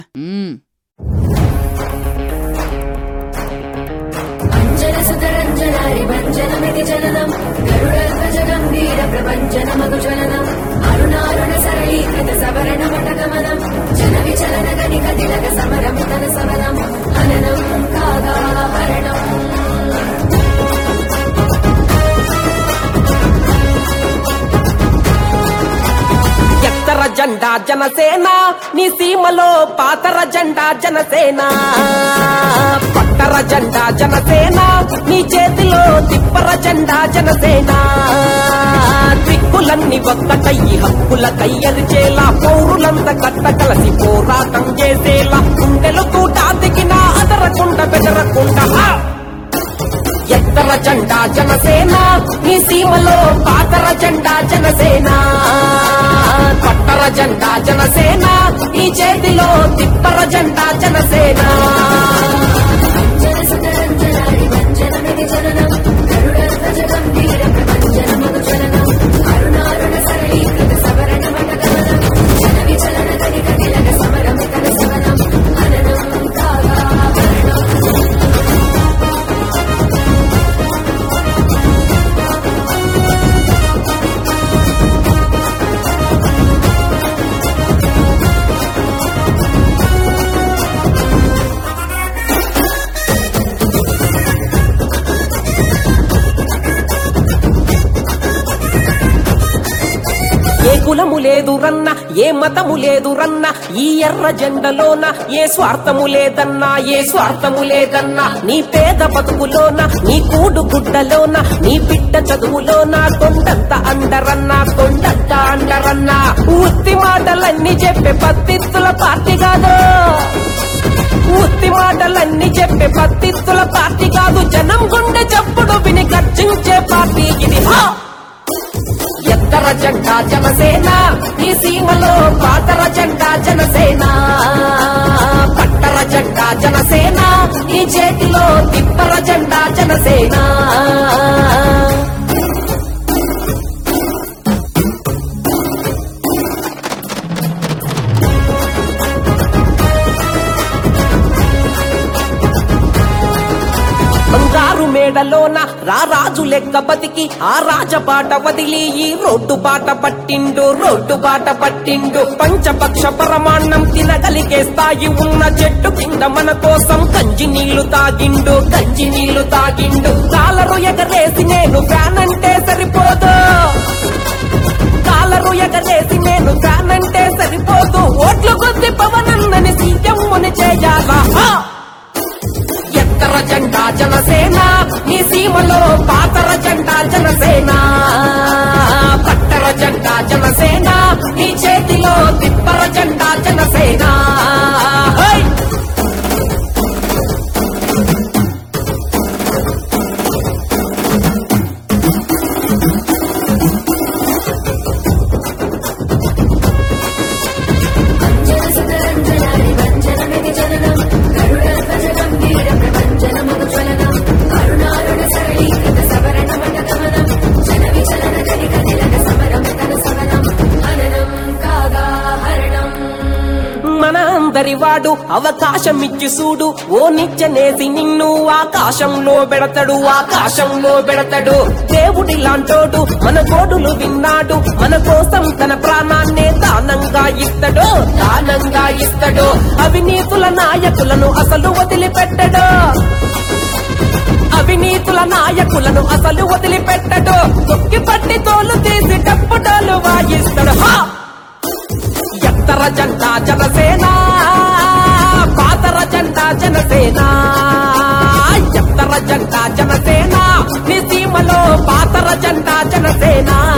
మ్మ్. అంజన సుతరంజనారి భంజనమితి జననం గరుడధ్వజ గంభీర ప్రపంచన మధుజ్వలనం అరుణారుణ సరళీకృత సవరణ మటగమనం జన విచలన గణిక తిలక సమరమితన సవనం హననం కాగా హరణం ఎత్తర జెండా జనసేన నీ సీమలో పాతర జెండా జనసేన పట్టర జెండా జనసేన నీ చేతిలో తిప్పర జెండా జనసేన దిక్కులన్నీ ఒక్కటయ్యి హక్కుల కయ్యరిచేలా పౌరులంత కట్ట కలసి పోరాటం చేసేలా గుండెలు తూట దిగినా అదరకుండ బెదరకుండా హా! ఎత్తర జెండా జనసేన నీ సీమలో పాతర జెండా జనసేన పట్టర జెండా జనసేన ఈ చేతిలో తిప్పర జెండా జనసేన అంజన సుతరంజనారి భంజనమితి జననం గరుడధ్వజ గంభీర ప్రపంచన మధుజ్వలనం అరుణారుణ సరళీకృత సవరణ మటగమనం జన విచలన గణిక తిలక సమరమితన సవనం హననం కాగా హరణం ఏ కులము లేదు రన్న ఏ మతము లేదు రన్న ఈ ఎర్ర జెండలోన ఏ స్వార్థము లేదన్నా ఏ స్వార్థము లేదన్నా నీ పేద బతుకులోన నీ కూడు గుడ్డలోన నీ బిడ్డ చదువులోన కొండంత అండరన్నా కొండంత అండరన్నా ఉత్తి మాటలన్నీ చెప్పే పత్తిత్తుల పార్టీ కాదు ఉత్తి మాటలన్నీ చెప్పే పత్తిత్తుల పార్టీ కాదు జనం గుండె చెప్పుడు విని గర్జించే పార్టీ ఇది హా ఎత్తర జెండా జనసేన ఈ సీమలో పాతర జెండా జనసేన పట్టర జెండా జనసేన ఈ చేతిలో తిప్పర జెండా జనసేన బంగారు మేడలోన రారాజు లెక్క బతికి ఆ రాజబాట వదిలి ఈ రోడ్డు బాట పట్టిండు రోడ్డు బాట పట్టిండు పంచపక్ష పరమాన్నం తినగలిగే స్థాయి ఉన్న చెట్టు కింద మన కోసం కంచి నీళ్లు తాగిండు కంచి నీళ్లు తాగిండు కాలరు ఎగరేసి నేను ఫ్యాన్ అంటే సరిపోదు కాలరు ఎగరేసి నేను ఫ్యాన్ అంటే సరిపోదు ఓట్లు కొద్ది పవనన్నని సీఎంని చేయాలా హా! ఎత్తర జెండా జనసేన నీ సీమలో పాతర జెండా జనసేన పట్టర జెండా జనసేన నీ చేతిలో తిప్పర జెండా జనసేన హై! అంజన సుతరంజనారి భంజనమితి జననం గరుడధ్వజ గంభీర ప్రపంచన మధుజ్వలనం అరుణారుణ సరళీకృత సవరణ మటగమనం జన విచలన గణిక తిలక సమరమితన సవనం హననం కాగా హరణం మన అందరి వాడు అవకాశం ఇచ్చి చూడు ఓ నిచ్చనేసి నిన్ను ఆకాశంలో పెడతాడు ఆకాశంలో పెడతాడు దేవుడి లాంటోడు మన కోడులు విన్నాడు మన కోసం తన ప్రాణాన్నే దానంగా ఇస్తాడు దానంగా ఇస్తాడు అవినీతుల నాయకులను అసలు వదిలిపెట్టడు అవినీతుల నాయకులను అసలు వదిలిపెట్టడు తొక్కి పట్టి తోలు తీసి డప్పుడాలు వాయిస్తాడు హా ఎత్తర జెండా జనసేన పాతర జెండా జనసేన ఎత్తర జెండా జనసేన నీ సీమలో పాతర జెండా జనసేన